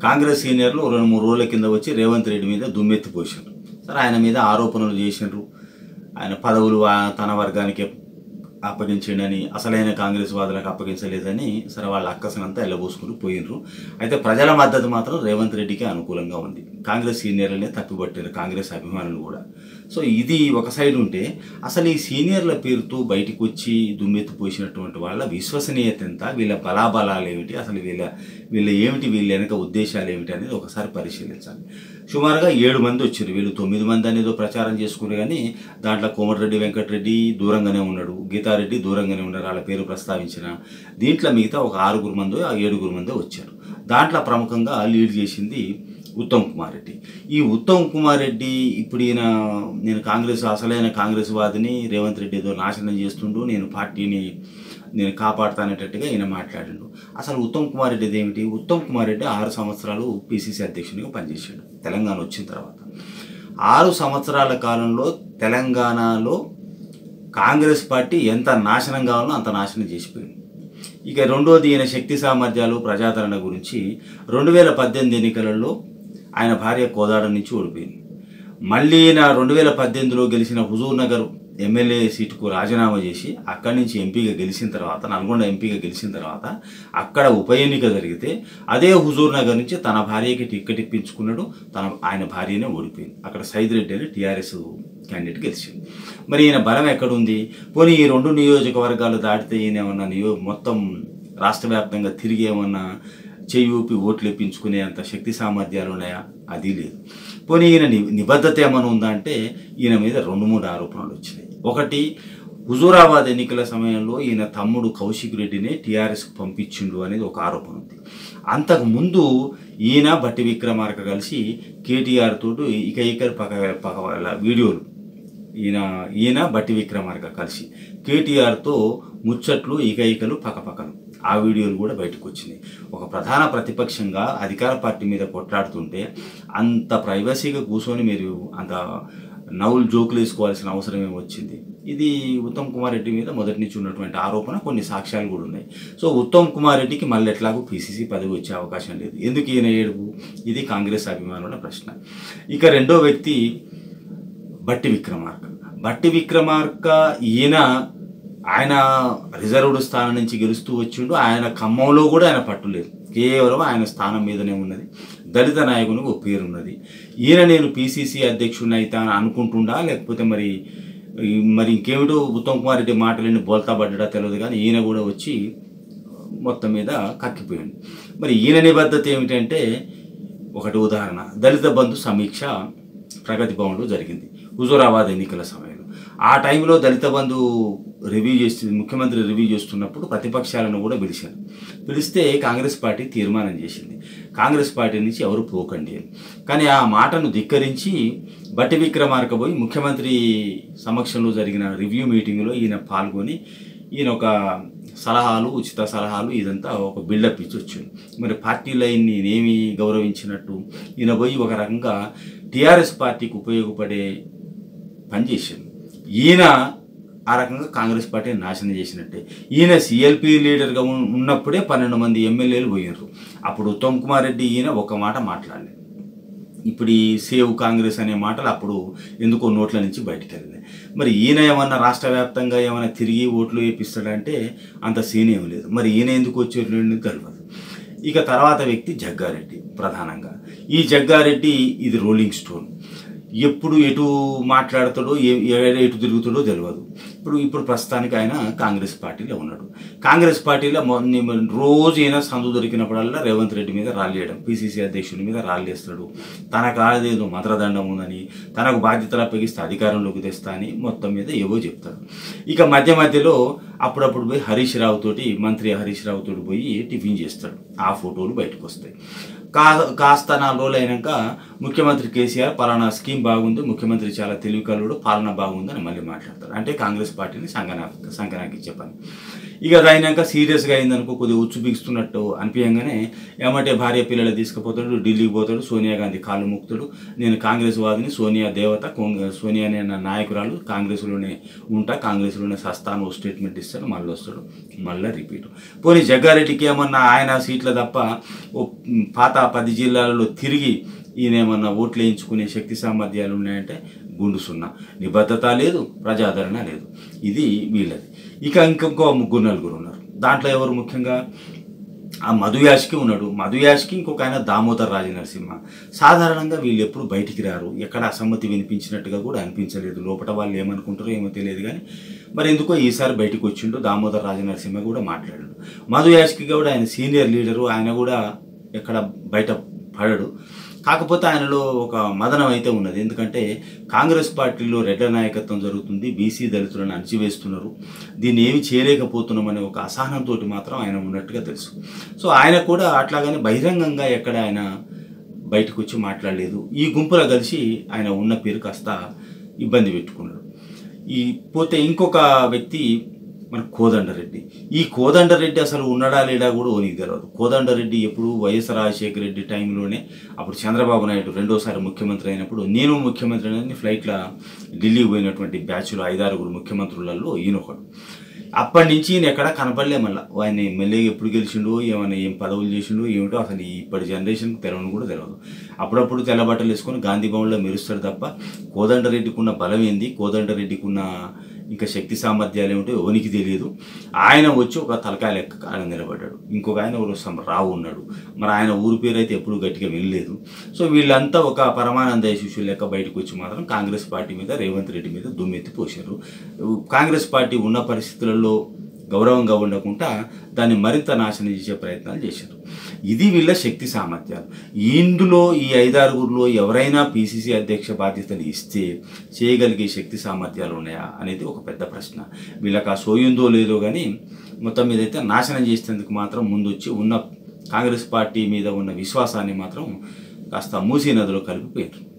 కాంగ్రెస్ సీనియర్లు రెండు మూడు రోజుల కింద వచ్చి రేవంత్ రెడ్డి మీద దుమ్మెత్తి పోసారు సరే ఆయన మీద ఆరోపణలు చేసిండ్రు ఆయన పదవులు ఆ- తన వర్గానికి అప్పగించిండని అసలైన కాంగ్రెస్ వాదులకు అప్పగించలేదని సరే వాళ్ళ అక్కసనంతా ఎల్లబోసుకుని పోయినరు అయితే ప్రజల మద్దతు మాత్రం రేవంత్ రెడ్డికి అనుకూలంగా ఉంది కాంగ్రెస్ సీనియర్లనే తప్పిపట్టారు కాంగ్రెస్ అభిమానులు కూడా సో ఇది ఒక సైడ్ ఉంటే అసలు ఈ సీనియర్ల పేరుతో బయటికి వచ్చి దుమ్మెత్తి పోసినటువంటి వాళ్ళ విశ్వసనీయత ఎంత వీళ్ళ బలాబలాలు ఏమిటి అసలు వీళ్ళ వీళ్ళ ఏమిటి వీళ్ళ వెనక ఉద్దేశాలు ఏమిటి అనేది ఒకసారి పరిశీలించాలి సుమారుగా ఏడు మంది వచ్చారు వీళ్ళు తొమ్మిది మంది అనేది ప్రచారం చేసుకున్నారు కానీ దాంట్లో కోమటిరెడ్డి వెంకటరెడ్డి దూరంగానే ఉన్నాడు గీతారెడ్డి దూరంగానే ఉన్నారు వాళ్ళ పేరు ప్రస్తావించిన దీంట్లో మిగతా ఒక ఆరుగురు మంది ఆ ఏడుగురు మంది వచ్చారు దాంట్లో ప్రముఖంగా లీడ్ చేసింది ఉత్తమ్ కుమార్ రెడ్డి ఈ ఉత్తమ్ కుమార్ రెడ్డి ఇప్పుడు ఈయన నేను కాంగ్రెస్ అసలైన కాంగ్రెస్ వాదిని రేవంత్ రెడ్డి ఏదో నాశనం చేస్తుండు నేను పార్టీని నేను కాపాడుతానేటట్టుగా ఈయన మాట్లాడిండు అసలు ఉత్తమ్ కుమార్ రెడ్డి ఏమిటి ఉత్తమ్ కుమార్ రెడ్డి ఆరు సంవత్సరాలు పిసిసి అధ్యక్షునిగా పనిచేశాడు తెలంగాణ వచ్చిన తర్వాత ఆరు సంవత్సరాల కాలంలో తెలంగాణలో కాంగ్రెస్ పార్టీ ఎంత నాశనం కావాలో అంత నాశనం చేసిపోయింది ఇక రెండోది ఈయన శక్తి సామర్థ్యాలు ప్రజాదరణ గురించి రెండు వేల పద్దెనిమిది ఎన్నికలలో ఆయన భార్య కోదాడ నుంచి ఓడిపోయింది మళ్ళీ ఈయన రెండు వేల పద్దెనిమిదిలో గెలిచిన హుజూర్ నగర్ ఎమ్మెల్యే సీటుకు రాజీనామా చేసి అక్కడి నుంచి ఎంపీగా గెలిచిన తర్వాత నల్గొండ ఎంపీగా గెలిచిన తర్వాత అక్కడ ఉప ఎన్నిక జరిగితే అదే హుజూర్ నగర్ నుంచి తన భార్యకి టిక్కెట్ ఇప్పించుకున్నాడు తన ఆయన భార్యనే ఓడిపోయింది అక్కడ సైద్ రెడ్డి అని టీఆర్ఎస్ క్యాండిడేట్ గెలిచింది మరి ఈయన బలం ఎక్కడుంది పోనీ ఈ రెండు నియోజకవర్గాలు దాటితే ఈయన ఏమన్నా నియో మొత్తం రాష్ట్ర వ్యాప్తంగా తిరిగి ఏమన్నా చెయ్యి ఊపి ఓట్లు ఇప్పించుకునే అంత శక్తి సామర్థ్యాలు ఉన్నాయా అది లేదు పోనీ ఈయన ని- నిబద్ధత ఏమైనా ఉందా అంటే ఈయన మీద రెండు మూడు ఆరోపణలు వచ్చినాయి ఒకటి హుజూరాబాద్ ఎన్నికల సమయంలో ఈయన తమ్ముడు కౌశిక్ రెడ్డిని టీఆర్ఎస్కు పంపించిండు అనేది ఒక ఆరోపణ ఉంది అంతకు ముందు ఈయన బట్టి విక్రమార్క కలిసి కేటీఆర్ తోటి ఇక ఇక పక్క పక్క వాళ్ళ వీడియోలు ఈయన ఈయన బట్టి విక్రమార్క కలిసి కేటీఆర్తో ముచ్చట్లు ఇకైకలు పక్కపక్కలు ఆ వీడియోలు కూడా బయటకు వచ్చినాయి ఒక ప్రధాన ప్రతిపక్షంగా అధికార పార్టీ మీద కొట్లాడుతుంటే అంత ప్రైవసీగా కూర్చొని మీరు అంత నవ్వులు జోకులు వేసుకోవాల్సిన అవసరం ఏమి వచ్చింది ఇది ఉత్తమ్ కుమార్ రెడ్డి మీద మొదటి నుంచి ఉన్నటువంటి ఆరోపణ కొన్ని సాక్ష్యాలు కూడా ఉన్నాయి సో ఉత్తమ్ కుమార్ రెడ్డికి మళ్ళీ ఎట్లాగో పీసీసీ పదవి వచ్చే అవకాశం లేదు ఎందుకు ఈయన ఏడుపు ఇది కాంగ్రెస్ అభిమానుల ప్రశ్న ఇక రెండో వ్యక్తి బట్టి విక్రమార్క బట్టి విక్రమార్క ఈయన ఆయన రిజర్వ్డ్ స్థానం నుంచి గెలుస్తూ వచ్చిండు ఆయన ఖమ్మంలో కూడా ఆయన పట్టులేదు కేవలం ఆయన స్థానం మీదనే ఉన్నది దళిత నాయకునికి ఒక పేరు ఉన్నది ఈయన నేను పిసిసి అధ్యక్షుడిని అయితే అని అనుకుంటుండా లేకపోతే మరి ఈ మరి ఇంకేమిటో ఉత్తమ్ కుమార్ రెడ్డి మాటలని బోల్తా పడ్డా తెలియదు కానీ ఈయన కూడా వచ్చి మొత్తం మీద కక్కిపోయాడు మరి ఈయన నిబద్ధత ఏమిటంటే ఒకటి ఉదాహరణ దళిత బంధు సమీక్ష ప్రగతి భవన్లో జరిగింది హుజూరాబాద్ ఎన్నికల సమయంలో ఆ టైంలో దళిత బంధు రివ్యూ చేసి ముఖ్యమంత్రి రివ్యూ చేస్తున్నప్పుడు ప్రతిపక్షాలను కూడా పిలిచారు పిలిస్తే కాంగ్రెస్ పార్టీ తీర్మానం చేసింది కాంగ్రెస్ పార్టీ నుంచి ఎవరు పోకండి అని కానీ ఆ మాటను ధిక్కరించి బట్టి విక్రమార్క పోయి ముఖ్యమంత్రి సమక్షంలో జరిగిన రివ్యూ మీటింగ్లో ఈయన పాల్గొని ఈయన ఒక సలహాలు ఉచిత సలహాలు ఇదంతా ఒక బిల్డప్ ఇచ్చి వచ్చింది మరి పార్టీ లైన్ నేనేమి గౌరవించినట్టు ఈయన పోయి ఒక రకంగా టీఆర్ఎస్ పార్టీకి ఉపయోగపడే పని చేసింది ఈయన ఆ రకంగా కాంగ్రెస్ పార్టీని నాశనం చేసినట్టే ఈయన సిఎల్పి లీడర్గా ఉన్- ఉన్నప్పుడే పన్నెండు మంది ఎమ్మెల్యేలు పోయినారు అప్పుడు ఉత్తమ్ కుమార్ రెడ్డి ఈయన ఒక మాట మాట్లాడలేదు ఇప్పుడు ఈ సేవ్ కాంగ్రెస్ అనే మాటలు అప్పుడు ఎందుకో నోట్ల నుంచి బయటికి వెళ్ళినాయి మరి ఈయన ఏమన్నా రాష్ట్ర వ్యాప్తంగా ఏమైనా తిరిగి ఓట్లు వేపిస్తాడంటే అంత సీన్ ఏం లేదు మరి ఈయన ఎందుకు వచ్చేటువంటి తెలియదు ఇక తర్వాత వ్యక్తి జగ్గారెడ్డి ప్రధానంగా ఈ జగ్గారెడ్డి ఇది రోలింగ్ స్టోన్ ఎప్పుడు ఎటు మాట్లాడతాడో ఏ ఏ- ఎటు తిరుగుతాడో తెలియదు ఇప్పుడు ఇప్పుడు ప్రస్తుతానికి ఆయన కాంగ్రెస్ పార్టీలో ఉన్నాడు కాంగ్రెస్ పార్టీలో మొన్న రోజు ఈయన సందు దొరికినప్పుడల్లా రేవంత్ రెడ్డి మీద రాళ్ళేయడం పిసిసి అధ్యక్షుడి మీద రాళ్ళేస్తాడు తన కాదేదో మంత్రదండం ఉందని తనకు బాధ్యతలు అప్పగిస్తే అధికారంలోకి తెస్తా అని మొత్తం మీద ఏవో చెప్తాడు ఇక మధ్య మధ్యలో అప్పుడప్పుడు పోయి హరీష్ రావు తోటి మంత్రి హరీష్ రావు తోటి పోయి టిఫిన్ చేస్తాడు ఆ ఫోటోలు బయటకు వస్తాయి కా కాస్త నాలుగు రోజులు అయినాక ముఖ్యమంత్రి కేసీఆర్ పలానా స్కీమ్ బాగుంది ముఖ్యమంత్రి చాలా తెలివికలుడు పాలన బాగుంది అని మళ్ళీ మాట్లాడతారు అంటే కాంగ్రెస్ పార్టీని సంగనా సంగనాకి ఇచ్చే పని ఇక అది అయినాక సీరియస్గా అయిందనుకో కొద్దిగా ఉచ్చు బిగుస్తున్నట్టు అనిపించగానే ఏమంటే భార్య పిల్లలు తీసుకుపోతాడు ఢిల్లీకి పోతాడు సోనియా గాంధీ కాళ్ళు ముక్తాడు నేను కాంగ్రెస్ వాదిని సోనియా దేవత కోంగ- సోనియా అనే నా నాయకురాలు కాంగ్రెస్లోనే ఉంటా కాంగ్రెస్లోనే సస్తాను ఓ స్టేట్మెంట్ ఇస్తాడు మళ్ళీ వస్తాడు మళ్ళీ రిపీట్ పోనీ జగ్గారెడ్డికి ఏమన్నా ఆయన సీట్ల తప్ప ఓ పాత పది జిల్లాలలో తిరిగి ఈయన ఏమన్నా ఓట్లు వేయించుకునే శక్తి సామర్థ్యాలు ఉన్నాయంటే గుండు సున్నా నిబద్ధత లేదు ప్రజాదరణ లేదు ఇది వీళ్ళది ఇక ఇంకొక ముగ్గురు నలుగురు ఉన్నారు దాంట్లో ఎవరు ముఖ్యంగా ఆ మధుయాష్కి ఉన్నాడు మధుయాష్కి ఇంకొక ఆయన దామోదర్ రాజ నరసింహ సాధారణంగా వీళ్ళు ఎప్పుడు బయటికి రారు ఎక్కడ అసమ్మతి వినిపించినట్టుగా కూడా అనిపించలేదు లోపల వాళ్ళు ఏమనుకుంటారో ఏమో తెలియదు కానీ మరి ఎందుకో ఈసారి బయటికి వచ్చిండు దామోదర్ రాజ నరసింహ కూడా మాట్లాడాడు మధుయాష్కి కూడా ఆయన సీనియర్ లీడరు ఆయన కూడా ఎక్కడ బయట పడడు కాకపోతే ఆయనలో ఒక మదనం అయితే ఉన్నది ఎందుకంటే కాంగ్రెస్ పార్టీలో రెడ్ల నాయకత్వం జరుగుతుంది బీసీ దళితులను అణచివేస్తున్నారు దీన్ని ఏమి చేయలేకపోతున్నామనే ఒక అసహనంతో మాత్రం ఆయన ఉన్నట్టుగా తెలుసు సో ఆయన కూడా అట్లాగనే బహిరంగంగా ఎక్కడ ఆయన బయటకు వచ్చి మాట్లాడలేదు ఈ గుంపులో కలిసి ఆయన ఉన్న పేరు కాస్త ఇబ్బంది పెట్టుకున్నాడు ఈ పోతే ఇంకొక వ్యక్తి మన కోదండరెడ్డి ఈ కోదండరెడ్డి అసలు ఉన్నాడా లేడా కూడా ఓనికి తెలియదు కోదండరెడ్డి ఎప్పుడు వైఎస్ రాజశేఖర రెడ్డి టైంలోనే అప్పుడు చంద్రబాబు నాయుడు రెండోసారి ముఖ్యమంత్రి అయినప్పుడు నేను ముఖ్యమంత్రి అయినని ఫ్లైట్లో ఢిల్లీ పోయినటువంటి బ్యాచ్లో ఐదారుగురు ముఖ్యమంత్రులలో ఈయన ఒకడు అప్పటి నుంచి ఈయన ఎక్కడ కనపడలే మళ్ళీ ఆయన ఎమ్మెల్యే ఎప్పుడు గెలిచిండో ఏమైనా ఏం పదవులు చేసిండో ఏమిటో అసలు ఈ ఇప్పటి జనరేషన్కి తెలవని కూడా తెలియదు అప్పుడప్పుడు తెల్లబట్టలు వేసుకొని గాంధీ భవన్లో మెరుస్తాడు తప్ప కోదండరెడ్డికి ఉన్న బలం ఏంది కోదండరెడ్డికి ఉన్న ఇంకా శక్తి సామర్థ్యాలు ఏమిటో ఎవరికి తెలియదు ఆయన వచ్చి ఒక తలకాయ లెక్క ఆయన నిలబడ్డాడు ఇంకొక ఆయన ఎవరో సమ- రావు ఉన్నాడు మరి ఆయన ఊరి పేరు అయితే ఎప్పుడు గట్టిగా వినలేదు సో వీళ్ళంతా ఒక పరమానంద శిష్యుల లెక్క బయటకు వచ్చి మాత్రం కాంగ్రెస్ పార్టీ మీద రేవంత్ రెడ్డి మీద దుమ్మెత్తి పోశారు కాంగ్రెస్ పార్టీ ఉన్న పరిస్థితులలో గౌరవంగా ఉండకుండా దాన్ని మరింత నాశనం చేసే ప్రయత్నాలు చేశారు ఇది వీళ్ళ శక్తి సామర్థ్యాలు ఇందులో ఈ ఐదారుగురిలో ఎవరైనా పిసిసి అధ్యక్ష బాధ్యతలు ఇస్తే చేయగలిగే శక్తి సామర్థ్యాలు ఉన్నాయా అనేది ఒక పెద్ద ప్రశ్న వీళ్ళకి ఆ సోయుందో లేదో కానీ మొత్తం మీద అయితే నాశనం చేసేందుకు మాత్రం ముందొచ్చి ఉన్న కాంగ్రెస్ పార్టీ మీద ఉన్న విశ్వాసాన్ని మాత్రం కాస్త మూసీ నదిలో కలిపిపోయారు